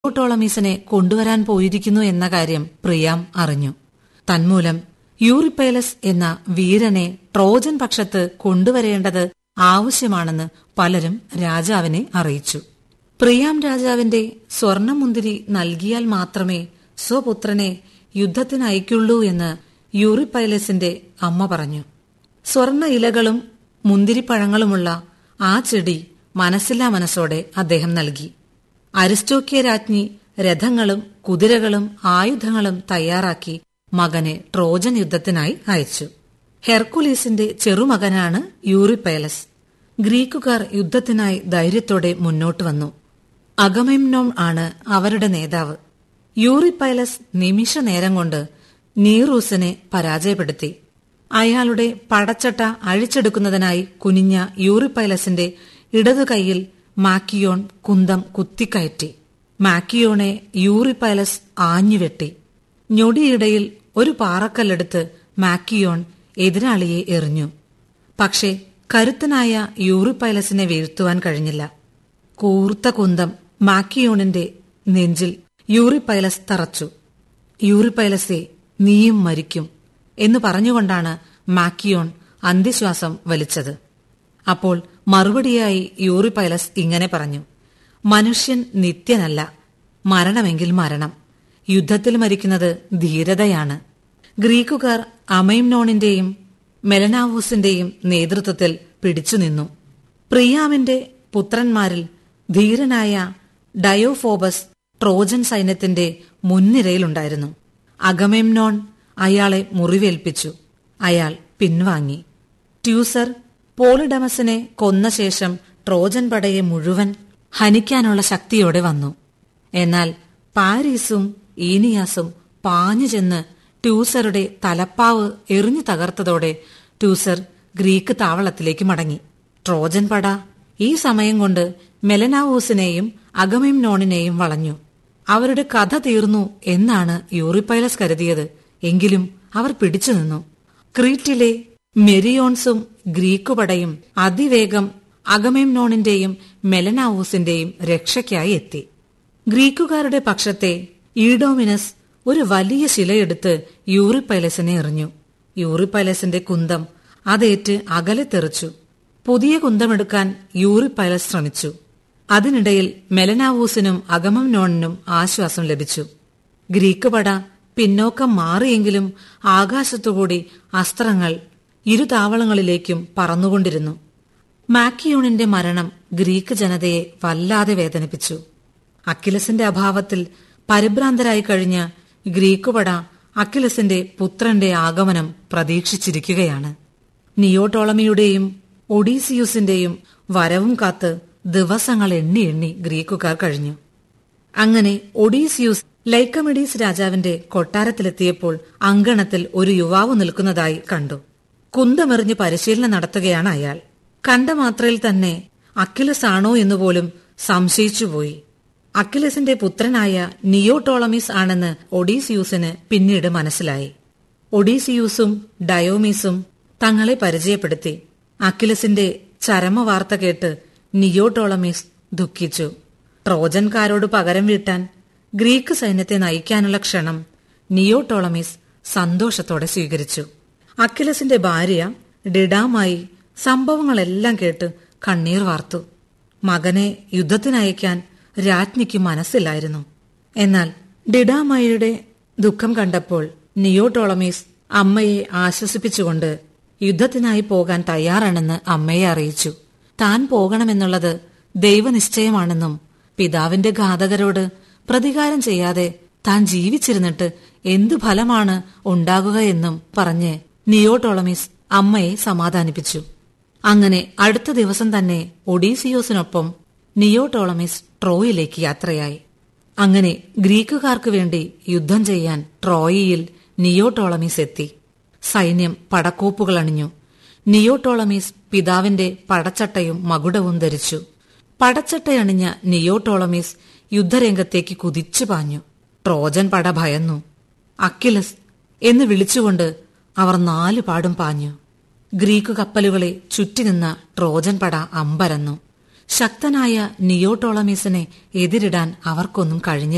നിയോട്ടോളമീസിനെ കൊണ്ടുവരാൻ പോയിരിക്കുന്നു എന്ന കാര്യം പ്രിയാം അറിഞ്ഞു തന്മൂലം യൂറിപ്പേലസ് എന്ന വീരനെ ട്രോജൻ പക്ഷത്ത് കൊണ്ടുവരേണ്ടത് ആവശ്യമാണെന്ന് പലരും രാജാവിനെ അറിയിച്ചു പ്രിയാം രാജാവിന്റെ സ്വർണമുന്തിരി നൽകിയാൽ മാത്രമേ സ്വപുത്രനെ യുദ്ധത്തിനയക്കുള്ളൂ എന്ന് യൂറിപ്പൈലസിന്റെ അമ്മ പറഞ്ഞു സ്വർണ ഇലകളും മുന്തിരിപ്പഴങ്ങളുമുള്ള ആ ചെടി മനസ്സില്ലാ മനസ്സോടെ അദ്ദേഹം നൽകി അരിസ്റ്റോക്കിയ രാജ്ഞി രഥങ്ങളും കുതിരകളും ആയുധങ്ങളും തയ്യാറാക്കി മകനെ ട്രോജൻ യുദ്ധത്തിനായി അയച്ചു ഹെർക്കുലീസിന്റെ ചെറുമകനാണ് യൂറിപ്പൈലസ് ഗ്രീക്കുകാർ യുദ്ധത്തിനായി ധൈര്യത്തോടെ മുന്നോട്ട് വന്നു അഗമെംനോം ആണ് അവരുടെ നേതാവ് യൂറിപ്പൈലസ് നിമിഷ നേരം കൊണ്ട് നീറൂസിനെ പരാജയപ്പെടുത്തി അയാളുടെ പടച്ചട്ട അഴിച്ചെടുക്കുന്നതിനായി കുനിഞ്ഞ യൂറിപ്പൈലസിന്റെ ഇടതു കൈയിൽ മാക്കിയോൺ കുന്തം കുത്തിക്കയറ്റി മാക്കിയോണെ യൂറിപ്പൈലസ് ആഞ്ഞുവെട്ടി ഞൊടിയിടയിൽ ഒരു പാറക്കല്ലെടുത്ത് മാക്കിയോൺ എതിരാളിയെ എറിഞ്ഞു പക്ഷേ കരുത്തനായ യൂറിപ്പൈലസിനെ വീഴ്ത്തുവാൻ കഴിഞ്ഞില്ല കൂർത്ത കുന്തം മാക്കിയോണിന്റെ നെഞ്ചിൽ യൂറിപ്പൈലസ് തറച്ചു യൂറിപ്പൈലസെ നീയും മരിക്കും എന്ന് പറഞ്ഞുകൊണ്ടാണ് മാക്കിയോൺ അന്ത്യശ്വാസം വലിച്ചത് അപ്പോൾ മറുപടിയായി യൂറിപ്പൈലസ് ഇങ്ങനെ പറഞ്ഞു മനുഷ്യൻ നിത്യനല്ല മരണമെങ്കിൽ മരണം യുദ്ധത്തിൽ മരിക്കുന്നത് ധീരതയാണ് ഗ്രീക്കുകാർ അമൈംനോണിന്റെയും മെലനാവൂസിന്റെയും നേതൃത്വത്തിൽ പിടിച്ചുനിന്നു പ്രിയാമിന്റെ പുത്രന്മാരിൽ ധീരനായ ഡയോഫോബസ് ട്രോജൻ സൈന്യത്തിന്റെ മുൻനിരയിലുണ്ടായിരുന്നു അഗമെംനോൺ അയാളെ മുറിവേൽപ്പിച്ചു അയാൾ പിൻവാങ്ങി ട്യൂസർ പോളിഡമസിനെ കൊന്ന ശേഷം ട്രോജൻ പടയെ മുഴുവൻ ഹനിക്കാനുള്ള ശക്തിയോടെ വന്നു എന്നാൽ പാരീസും ഈനിയാസും പാഞ്ഞു ചെന്ന് ട്യൂസറുടെ തലപ്പാവ് എറിഞ്ഞു തകർത്തതോടെ ട്യൂസർ ഗ്രീക്ക് താവളത്തിലേക്ക് മടങ്ങി ട്രോജൻ പട ഈ സമയം കൊണ്ട് മെലനാവൂസിനെയും അഗമെംനോണിനെയും വളഞ്ഞു അവരുടെ കഥ തീർന്നു എന്നാണ് യൂറിപ്പൈലസ് കരുതിയത് എങ്കിലും അവർ പിടിച്ചുനിന്നു ക്രീറ്റിലെ മെരിയോൺസും ഗ്രീക്കുപടയും അതിവേഗം അഗമെംനോണിന്റെയും മെലനാവൂസിന്റെയും രക്ഷയ്ക്കായി എത്തി ഗ്രീക്കുകാരുടെ പക്ഷത്തെ ഈഡോമിനസ് ഒരു വലിയ ശിലയെടുത്ത് യൂറിപ്പൈലസിനെ എറിഞ്ഞു യൂറിപ്പൈലസിന്റെ കുന്തം അതേറ്റ് അകലെ തെറിച്ചു പുതിയ കുന്തമെടുക്കാൻ യൂറിപ്പൈലസ് ശ്രമിച്ചു അതിനിടയിൽ മെലനാവൂസിനും അഗമംനോണിനും ആശ്വാസം ലഭിച്ചു ഗ്രീക്ക് പട പിന്നോക്കം മാറിയെങ്കിലും ആകാശത്തുകൂടി അസ്ത്രങ്ങൾ ഇരു താവളങ്ങളിലേക്കും പറന്നുകൊണ്ടിരുന്നു മാക്കിയോണിന്റെ മരണം ഗ്രീക്ക് ജനതയെ വല്ലാതെ വേദനിപ്പിച്ചു അക്കിലസിന്റെ അഭാവത്തിൽ പരിഭ്രാന്തരായി കഴിഞ്ഞ ഗ്രീക്കുപട അക്കിലസിന്റെ പുത്രന്റെ ആഗമനം പ്രതീക്ഷിച്ചിരിക്കുകയാണ് നിയോട്ടോളമിയുടെയും ഒഡീസിയൂസിന്റെയും വരവും കാത്ത് ദിവസങ്ങൾ എണ്ണി എണ്ണി ഗ്രീക്കുകാർ കഴിഞ്ഞു അങ്ങനെ ഒഡീസിയൂസ് ലൈക്കമിഡീസ് രാജാവിന്റെ കൊട്ടാരത്തിലെത്തിയപ്പോൾ അങ്കണത്തിൽ ഒരു യുവാവ് നിൽക്കുന്നതായി കണ്ടു കുന്തമെറിഞ്ഞ് പരിശീലനം നടത്തുകയാണ് അയാൾ കണ്ട മാത്രയിൽ തന്നെ അക്കിലസ് ആണോ എന്നുപോലും സംശയിച്ചുപോയി അക്കിലസിന്റെ പുത്രനായ നിയോടോളമീസ് ആണെന്ന് ഒഡീസിയൂസിന് പിന്നീട് മനസ്സിലായി ഒഡീസിയൂസും ഡയോമീസും തങ്ങളെ പരിചയപ്പെടുത്തി അക്കിലസിന്റെ ചരമവാർത്ത കേട്ട് നിയോടോളമീസ് ദുഃഖിച്ചു ട്രോജൻകാരോട് പകരം വീട്ടാൻ ഗ്രീക്ക് സൈന്യത്തെ നയിക്കാനുള്ള ക്ഷണം നിയോടോളമീസ് സന്തോഷത്തോടെ സ്വീകരിച്ചു അക്കിലസിന്റെ ഭാര്യ ഡിഡാമായി സംഭവങ്ങളെല്ലാം കേട്ട് കണ്ണീർ വാർത്തു മകനെ യുദ്ധത്തിനയക്കാൻ രാജ്ഞിക്ക് മനസ്സില്ലായിരുന്നു എന്നാൽ ഡിഡാമയുടെ ദുഃഖം കണ്ടപ്പോൾ നിയോടോളമീസ് അമ്മയെ ആശ്വസിപ്പിച്ചുകൊണ്ട് യുദ്ധത്തിനായി പോകാൻ തയ്യാറാണെന്ന് അമ്മയെ അറിയിച്ചു താൻ പോകണമെന്നുള്ളത് ദൈവനിശ്ചയമാണെന്നും പിതാവിന്റെ ഘാതകരോട് പ്രതികാരം ചെയ്യാതെ താൻ ജീവിച്ചിരുന്നിട്ട് എന്തു ഫലമാണ് ഉണ്ടാകുകയെന്നും പറഞ്ഞ് നിയോടോളമീസ് അമ്മയെ സമാധാനിപ്പിച്ചു അങ്ങനെ അടുത്ത ദിവസം തന്നെ ഒഡീസിയോസിനൊപ്പം നിയോടോളമിസ് ട്രോയിലേക്ക് യാത്രയായി അങ്ങനെ ഗ്രീക്കുകാർക്ക് വേണ്ടി യുദ്ധം ചെയ്യാൻ ട്രോയിയിൽ നിയോടോളമീസ് എത്തി സൈന്യം പടക്കോപ്പുകൾ അണിഞ്ഞു നിയോടോളമീസ് പിതാവിന്റെ പടച്ചട്ടയും മകുടവും ധരിച്ചു പടച്ചട്ടയണിഞ്ഞ നിയോടോളമീസ് യുദ്ധരംഗത്തേക്ക് കുതിച്ചു പാഞ്ഞു ട്രോജൻ പട ഭയന്നു അക്കിലസ് എന്ന് വിളിച്ചുകൊണ്ട് അവർ നാലു പാടും പാഞ്ഞു ഗ്രീക്ക് കപ്പലുകളെ ചുറ്റിനിന്ന ട്രോജൻ പട അമ്പരന്നു ശക്തനായ നിയോടോളമീസിനെ എതിരിടാൻ അവർക്കൊന്നും കഴിഞ്ഞില്ല